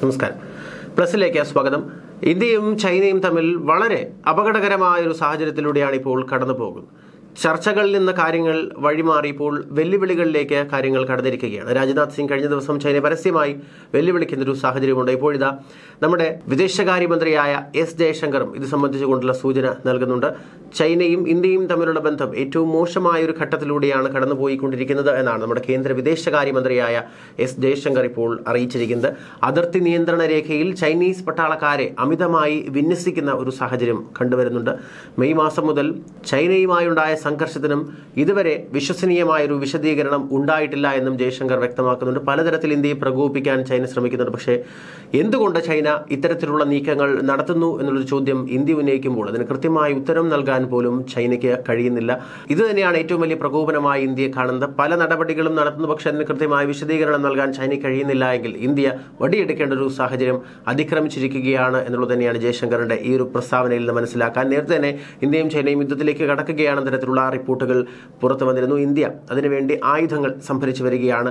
നമസ്കാരം പ്ലസിലേക്ക് സ്വാഗതം ഇന്ത്യയും ചൈനയും തമ്മിൽ വളരെ അപകടകരമായ ഒരു സാഹചര്യത്തിലൂടെയാണ് ഇപ്പോൾ കടന്നു പോകുന്നത് ചർച്ചകളിൽ നിന്ന് കാര്യങ്ങൾ വഴിമാറി ഇപ്പോൾ വെല്ലുവിളികളിലേക്ക് കാര്യങ്ങൾ കടന്നിരിക്കുകയാണ് രാജ്നാഥ് സിംഗ് കഴിഞ്ഞ ദിവസം ചൈന പരസ്യമായി വെല്ലുവിളിക്കുന്ന ഒരു സാഹചര്യമുണ്ട് ഇപ്പോഴിതാ നമ്മുടെ വിദേശകാര്യമന്ത്രിയായ എസ് ജയശങ്കറും ഇത് സംബന്ധിച്ചുകൊണ്ടുള്ള സൂചന നൽകുന്നുണ്ട് ചൈനയും ഇന്ത്യയും തമ്മിലുള്ള ബന്ധം ഏറ്റവും മോശമായ ഒരു ഘട്ടത്തിലൂടെയാണ് കടന്നുപോയിക്കൊണ്ടിരിക്കുന്നത് എന്നാണ് നമ്മുടെ കേന്ദ്ര വിദേശകാര്യമന്ത്രിയായ എസ് ജയശങ്കർ ഇപ്പോൾ അറിയിച്ചിരിക്കുന്നത് അതിർത്തി നിയന്ത്രണ രേഖയിൽ ചൈനീസ് പട്ടാളക്കാരെ അമിതമായി വിന്യസിക്കുന്ന ഒരു സാഹചര്യം കണ്ടുവരുന്നുണ്ട് മെയ് മാസം മുതൽ ചൈനയുമായുണ്ടായ സംഘർഷത്തിനും ഇതുവരെ വിശ്വസനീയമായ ഒരു വിശദീകരണം ഉണ്ടായിട്ടില്ല എന്നും ജയശങ്കർ വ്യക്തമാക്കുന്നുണ്ട് പലതരത്തിൽ ഇന്ത്യയെ പ്രകോപിപ്പിക്കാൻ ചൈന ശ്രമിക്കുന്നുണ്ട് പക്ഷേ എന്തുകൊണ്ട് ചൈന ഇത്തരത്തിലുള്ള നീക്കങ്ങൾ നടത്തുന്നു എന്നുള്ളൊരു ചോദ്യം ഇന്ത്യ ഉന്നയിക്കുമ്പോൾ അതിന് കൃത്യമായ ഉത്തരം നൽകാൻ പോലും ചൈനയ്ക്ക് കഴിയുന്നില്ല ഇത് തന്നെയാണ് ഏറ്റവും വലിയ പ്രകോപനമായി ഇന്ത്യയെ കാണുന്നത് പല നടപടികളും നടത്തുന്നു പക്ഷേ അതിന് കൃത്യമായ വിശദീകരണം നൽകാൻ ചൈനയ്ക്ക് കഴിയുന്നില്ല എങ്കിൽ ഇന്ത്യ വടിയെടുക്കേണ്ട ഒരു സാഹചര്യം അതിക്രമിച്ചിരിക്കുകയാണ് എന്നുള്ളത് തന്നെയാണ് ജയശങ്കറിന്റെ ഈ ഒരു പ്രസ്താവനയിൽ നിന്ന് മനസ്സിലാക്കാൻ നേരത്തെ തന്നെ ഇന്ത്യയും ചൈനയും യുദ്ധത്തിലേക്ക് കടക്കുകയാണെന്ന തരത്തിലുള്ള റിപ്പോർട്ടുകൾ പുറത്തു വന്നിരുന്നു ഇന്ത്യ അതിനുവേണ്ടി ആയുധങ്ങൾ സംഭരിച്ചു വരികയാണ്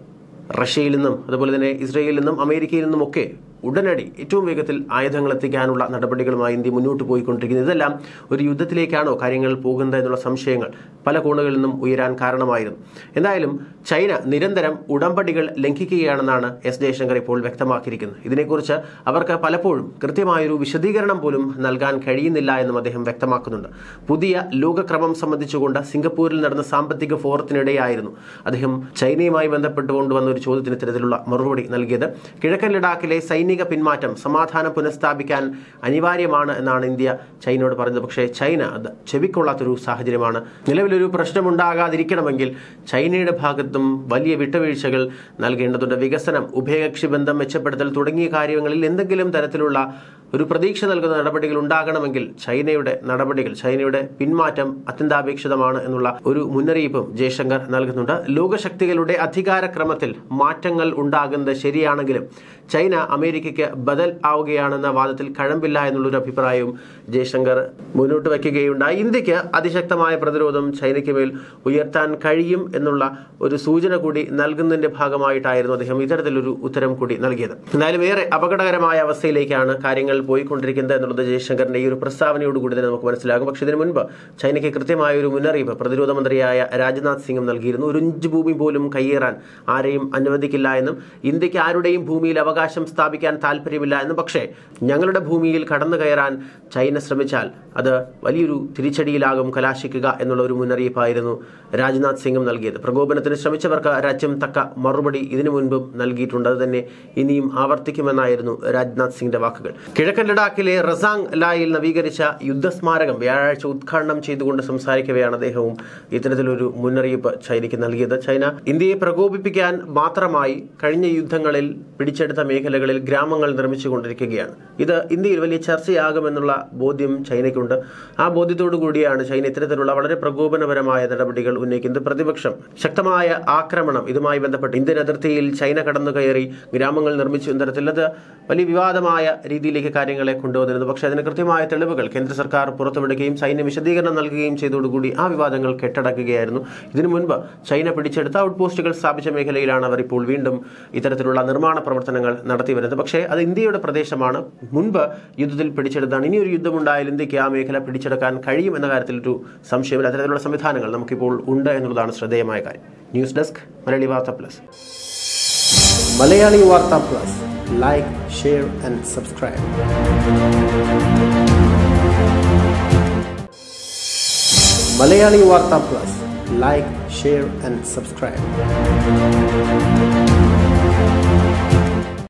റഷ്യയിൽ നിന്നും അതുപോലെ തന്നെ ഇസ്രയേലിൽ നിന്നും അമേരിക്കയിൽ നിന്നുമൊക്കെ ഉടനടി ഏറ്റവും വേഗത്തിൽ ആയുധങ്ങൾ എത്തിക്കാനുള്ള നടപടികളുമായി ഇന്ത്യ മുന്നോട്ട് പോയിക്കൊണ്ടിരിക്കുന്നത് ഇതെല്ലാം ഒരു യുദ്ധത്തിലേക്കാണോ കാര്യങ്ങൾ പോകുന്നത് എന്നുള്ള സംശയങ്ങൾ പല കോണുകളിൽ നിന്നും ഉയരാൻ കാരണമായിരുന്നു എന്തായാലും ചൈന നിരന്തരം ഉടമ്പടികൾ ലംഘിക്കുകയാണെന്നാണ് എസ് ജയശങ്കർ ഇപ്പോൾ വ്യക്തമാക്കിയിരിക്കുന്നത് ഇതിനെക്കുറിച്ച് അവർക്ക് പലപ്പോഴും കൃത്യമായൊരു വിശദീകരണം പോലും നൽകാൻ കഴിയുന്നില്ല എന്നും അദ്ദേഹം വ്യക്തമാക്കുന്നുണ്ട് പുതിയ ലോകക്രമം സംബന്ധിച്ചുകൊണ്ട് സിംഗപ്പൂരിൽ നടന്ന സാമ്പത്തിക ഫോറത്തിനിടെയായിരുന്നു അദ്ദേഹം ചൈനയുമായി ബന്ധപ്പെട്ടുകൊണ്ട് വന്ന ഒരു ചോദ്യത്തിന് ഇത്തരത്തിലുള്ള മറുപടി നൽകിയത് കിഴക്കൻ ലഡാക്കിലെ സൈനിക പിന്മാറ്റം സമാധാനം പുനഃസ്ഥാപിക്കാൻ അനിവാര്യമാണ് എന്നാണ് ഇന്ത്യ ചൈനയോട് പറഞ്ഞത് പക്ഷേ ചൈന അത് ചെവിക്കൊള്ളാത്തൊരു സാഹചര്യമാണ് നിലവിലൊരു പ്രശ്നമുണ്ടാകാതിരിക്കണമെങ്കിൽ ചൈനയുടെ ഭാഗത്തും വലിയ വിട്ടുവീഴ്ചകൾ നൽകേണ്ടതുണ്ട് വികസനം ഉഭയകക്ഷി ബന്ധം മെച്ചപ്പെടുത്തൽ തുടങ്ങിയ കാര്യങ്ങളിൽ എന്തെങ്കിലും തരത്തിലുള്ള ഒരു പ്രതീക്ഷ നൽകുന്ന നടപടികൾ ഉണ്ടാകണമെങ്കിൽ ചൈനയുടെ നടപടികൾ ചൈനയുടെ പിന്മാറ്റം അത്യന്താപേക്ഷിതമാണ് എന്നുള്ള ഒരു മുന്നറിയിപ്പും ജയശങ്കർ നൽകുന്നുണ്ട് ലോകശക്തികളുടെ അധികാരക്രമത്തിൽ മാറ്റങ്ങൾ ഉണ്ടാകുന്നത് ശരിയാണെങ്കിലും ചൈന അമേരിക്കയ്ക്ക് ബദൽ ആവുകയാണെന്ന വാദത്തിൽ കഴമ്പില്ല എന്നുള്ളൊരു അഭിപ്രായവും ജയശങ്കർ മുന്നോട്ട് വയ്ക്കുകയുണ്ടായി ഇന്ത്യക്ക് അതിശക്തമായ പ്രതിരോധം ചൈനയ്ക്ക് മേൽ ഉയർത്താൻ കഴിയും എന്നുള്ള ഒരു സൂചന കൂടി നൽകുന്നതിന്റെ ഭാഗമായിട്ടായിരുന്നു അദ്ദേഹം ഇത്തരത്തിലൊരു ഉത്തരം കൂടി നൽകിയത് എന്തായാലും ഏറെ അപകടകരമായ അവസ്ഥയിലേക്കാണ് കാര്യങ്ങൾ പോയിക്കൊണ്ടിരിക്കുന്നത് എന്നുള്ളത് ജയശങ്കറിന്റെ ഈ ഒരു പ്രസ്താവനയോടുകൂടി തന്നെ നമുക്ക് മനസ്സിലാകും പക്ഷേ ഇതിനു മുൻപ് ചൈനയ്ക്ക് കൃത്യമായ ഒരു മുന്നറിയിപ്പ് പ്രതിരോധ മന്ത്രിയായ രാജ്നാഥ് സിംഗും നൽകിയിരുന്നു ഒരു ഇഞ്ച് ഭൂമി പോലും കയ്യേറാൻ ആരെയും അനുവദിക്കില്ല എന്നും ഇന്ത്യക്ക് ആരുടെയും ഭൂമിയിൽ അവകാശം സ്ഥാപിക്കാൻ താല്പര്യമില്ല എന്നും പക്ഷേ ഞങ്ങളുടെ ഭൂമിയിൽ കടന്നു കയറാൻ ചൈന ശ്രമിച്ചാൽ അത് വലിയൊരു തിരിച്ചടിയിലാകും കലാശിക്കുക എന്നുള്ള ഒരു മുന്നറിയിപ്പായിരുന്നു രാജ്നാഥ് സിംഗും നൽകിയത് പ്രകോപനത്തിന് ശ്രമിച്ചവർക്ക് രാജ്യം തക്ക മറുപടി ഇതിനു മുൻപും നൽകിയിട്ടുണ്ട് അത് തന്നെ ഇനിയും ആവർത്തിക്കുമെന്നായിരുന്നു രാജ്നാഥ് സിംഗിന്റെ വാക്കുകൾ കിഴക്കൻ ലഡാക്കിലെ റസാങ് ലായിൽ നവീകരിച്ച യുദ്ധസ്മാരകം വ്യാഴാഴ്ച ഉദ്ഘാടനം ചെയ്തുകൊണ്ട് സംസാരിക്കവെയാണ് അദ്ദേഹവും ഇത്തരത്തിലൊരു മുന്നറിയിപ്പ് ചൈനയ്ക്ക് നൽകിയത് ചൈന ഇന്ത്യയെ പ്രകോപിപ്പിക്കാൻ മാത്രമായി കഴിഞ്ഞ യുദ്ധങ്ങളിൽ പിടിച്ചെടുത്ത മേഖലകളിൽ ഗ്രാമങ്ങൾ നിർമ്മിച്ചുകൊണ്ടിരിക്കുകയാണ് ഇത് ഇന്ത്യയിൽ വലിയ ചർച്ചയാകുമെന്നുള്ള ബോധ്യം ചൈനയ്ക്കുണ്ട് ആ ബോധ്യത്തോടു കൂടിയാണ് ചൈന ഇത്തരത്തിലുള്ള വളരെ പ്രകോപനപരമായ നടപടികൾ ഉന്നയിക്കുന്നത് പ്രതിപക്ഷം ശക്തമായ ആക്രമണം ഇതുമായി ബന്ധപ്പെട്ട് ഇന്ത്യൻ അതിർത്തിയിൽ ചൈന കടന്നു കയറി ഗ്രാമങ്ങൾ നിർമ്മിച്ചു എന്ന തരത്തിൽ അത് വലിയ വിവാദമായ രീതിയിലേക്ക് കാര്യങ്ങളെ കൊണ്ടുവന്നിരുന്നു പക്ഷേ അതിന് കൃത്യമായ തെളിവുകൾ കേന്ദ്ര സർക്കാർ പുറത്തുവിടുകയും സൈന്യം വിശദീകരണം നൽകുകയും ചെയ്തതോടുകൂടി ആ വിവാദങ്ങൾ കെട്ടടക്കുകയായിരുന്നു ഇതിനു മുൻപ് ചൈന പിടിച്ചെടുത്ത ഔട്ട് പോസ്റ്റുകൾ സ്ഥാപിച്ച മേഖലയിലാണ് അവർ ഇപ്പോൾ വീണ്ടും ഇത്തരത്തിലുള്ള നിർമ്മാണ പ്രവർത്തനങ്ങൾ നടത്തി വരുന്നത് പക്ഷേ അത് ഇന്ത്യയുടെ പ്രദേശമാണ് മുൻപ് യുദ്ധത്തിൽ പിടിച്ചെടുത്താണ് ഇനി ഒരു യുദ്ധമുണ്ടായാൽ ഇന്ത്യക്ക് ആ മേഖല പിടിച്ചെടുക്കാൻ കഴിയും എന്ന കാര്യത്തിൽ ഒരു സംശയമില്ല അത്തരത്തിലുള്ള സംവിധാനങ്ങൾ നമുക്കിപ്പോൾ ഉണ്ട് എന്നുള്ളതാണ് ശ്രദ്ധേയമായ കാര്യം ന്യൂസ് ഡെസ്ക് മലയാളി വാർത്ത പ്ലസ് മലയാളി വാർത്ത plus like share and subscribe Malayali വാർത്ത plus like share and subscribe